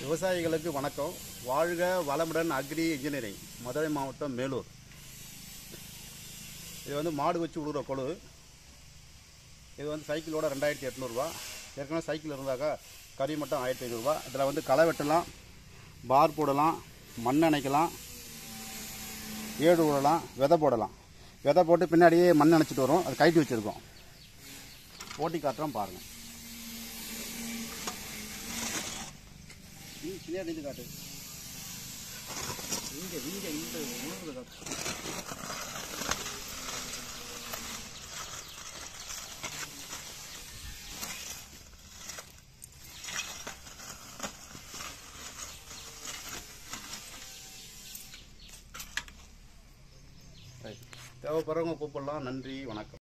விவசாயிகளுக்கு வணக்கம் வாழ்க வளமுடன் அக்ரி இன்ஜினியரிங் மதுரை மாவட்டம் மேலூர் இது வந்து மாடு வச்சு விடுற கொழு இது வந்து சைக்கிளோட ரெண்டாயிரத்தி எட்நூறுபா ஏற்கனவே சைக்கிள் இருந்தாக்கா கறி மட்டும் ஆயிரத்தி ஐநூறுரூவா இதில் வந்து களை வெட்டலாம் பார் போடலாம் மண் அணைக்கலாம் ஏடு விடலாம் விதை போடலாம் விதை போட்டு பின்னாடியே மண் அணைச்சிட்டு வரும் அது கைட்டு வச்சுருக்கோம் ஓட்டி காட்டுறோம் பாருங்கள் நீ பின்னாடி இருந்து காட்டு இங்கே இங்கே இந்த உணர்வு காட்டு ரைட் தேவைப்படுறவங்க கூப்பிடலாம் நன்றி வணக்கம்